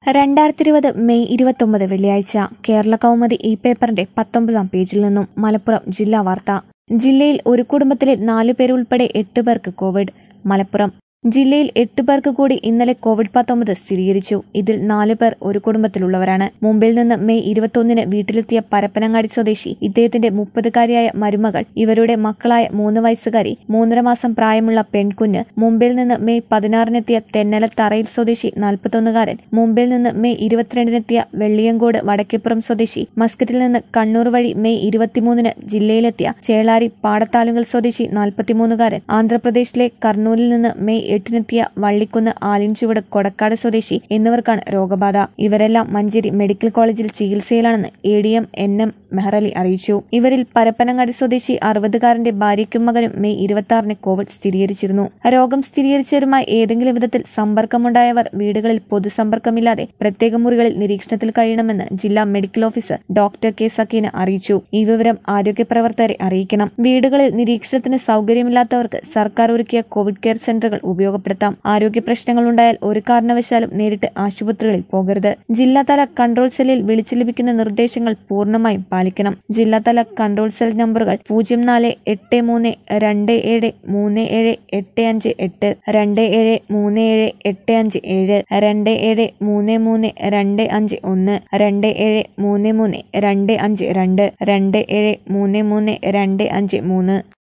രണ്ടായിരത്തി ഇരുപത് മെയ് ഇരുപത്തൊമ്പത് വെള്ളിയാഴ്ച കേരള കൗമുദി ഈ പേപ്പറിന്റെ പത്തൊമ്പതാം പേജിൽ നിന്നും മലപ്പുറം ജില്ലാ വാർത്ത ജില്ലയിൽ ഒരു കുടുംബത്തിലെ നാലു പേരുൾപ്പെടെ എട്ട് പേർക്ക് കോവിഡ് മലപ്പുറം ജില്ലയിൽ എട്ട് പേർക്ക് കൂടി ഇന്നലെ കോവിഡ് പത്തൊമ്പത് സ്ഥിരീകരിച്ചു ഇതിൽ നാലു പേർ ഒരു കുടുംബത്തിലുള്ളവരാണ് മുംബൈയിൽ നിന്ന് മെയ് ഇരുപത്തൊന്നിന് വീട്ടിലെത്തിയ പരപ്പനങ്ങാടി സ്വദേശി ഇദ്ദേഹത്തിന്റെ മുപ്പതുകാരിയായ മരുമകൾ ഇവരുടെ മക്കളായ മൂന്ന് വയസ്സുകാരി മൂന്നര മാസം പ്രായമുള്ള പെൺകുഞ്ഞ് മുംബൈയിൽ നിന്ന് മെയ് പതിനാറിനെത്തിയ തെന്നല തറയിൽ സ്വദേശി നാൽപ്പത്തൊന്നുകാരൻ മുംബൈയിൽ നിന്ന് മെയ് ഇരുപത്തിരണ്ടിനെത്തിയ വെള്ളിയങ്കോട് വടക്കേപ്പുറം സ്വദേശി മസ്കറ്റിൽ നിന്ന് കണ്ണൂർ വഴി മെയ് ഇരുപത്തിമൂന്നിന് ജില്ലയിലെത്തിയ ചേളാരി പാടത്താലുങ്കൽ സ്വദേശി നാൽപ്പത്തിമൂന്നുകാരൻ ആന്ധ്രാപ്രദേശിലെ കർണൂലിൽ നിന്ന് മെയ് എട്ടിനെത്തിയ വള്ളിക്കുന്ന് ആലിൻചുവട് കൊടക്കാട് സ്വദേശി എന്നിവർക്കാണ് രോഗബാധ ഇവരെല്ലാം മഞ്ചേരി മെഡിക്കൽ കോളേജിൽ ചികിത്സയിലാണെന്ന് A D M N M Mehrali അറിയിച്ചു ഇവരിൽ പരപ്പനങ്ങാടി സ്വദേശി അറുപതുകാരന്റെ ഭാര്യയ്ക്കും മകനും മെയ് ഇരുപത്തി കോവിഡ് സ്ഥിരീകരിച്ചിരുന്നു രോഗം സ്ഥിരീകരിച്ചവരുമായി ഏതെങ്കിലും വിധത്തിൽ സമ്പർക്കമുണ്ടായവർ വീടുകളിൽ പൊതുസമ്പർക്കമില്ലാതെ പ്രത്യേക മുറികളിൽ നിരീക്ഷണത്തിൽ കഴിയണമെന്ന് ജില്ലാ medical officer doctor K Sakkeena അറിയിച്ചു ഈ വിവരം ആരോഗ്യ പ്രവർത്തകരെ അറിയിക്കണം വീടുകളിൽ നിരീക്ഷണത്തിന് സൗകര്യമില്ലാത്തവർക്ക് സർക്കാർ ഒരുക്കിയ കോവിഡ് കെയർ സെന്ററുകൾ ഉപയോഗപ്പെടുത്താം ആരോഗ്യ പ്രശ്നങ്ങൾ ഉണ്ടായാൽ ഒരു കാരണവശാലും നേരിട്ട് ആശുപത്രികളിൽ പോകരുത് ജില്ലാതല കൺട്രോൾ സെല്ലിൽ വിളിച്ചു ലഭിക്കുന്ന നിർദ്ദേശങ്ങൾ പൂർണ്ണമായും പാലിക്കണം ജില്ലാതല കൺട്രോൾ സെൽ നമ്പറുകൾ പൂജ്യം നാല് എട്ട് മൂന്ന് രണ്ട് ഏഴ് മൂന്ന് ഏഴ് എട്ട് അഞ്ച് എട്ട് രണ്ട് ഏഴ് മൂന്ന് ഏഴ് എട്ട് അഞ്ച് ഏഴ് രണ്ട് ഏഴ് മൂന്ന് മൂന്ന് രണ്ട് അഞ്ച് ഒന്ന് രണ്ട് ഏഴ് മൂന്ന് മൂന്ന് രണ്ട് അഞ്ച് രണ്ട് രണ്ട് ഏഴ് മൂന്ന് മൂന്ന് രണ്ട് അഞ്ച് മൂന്ന്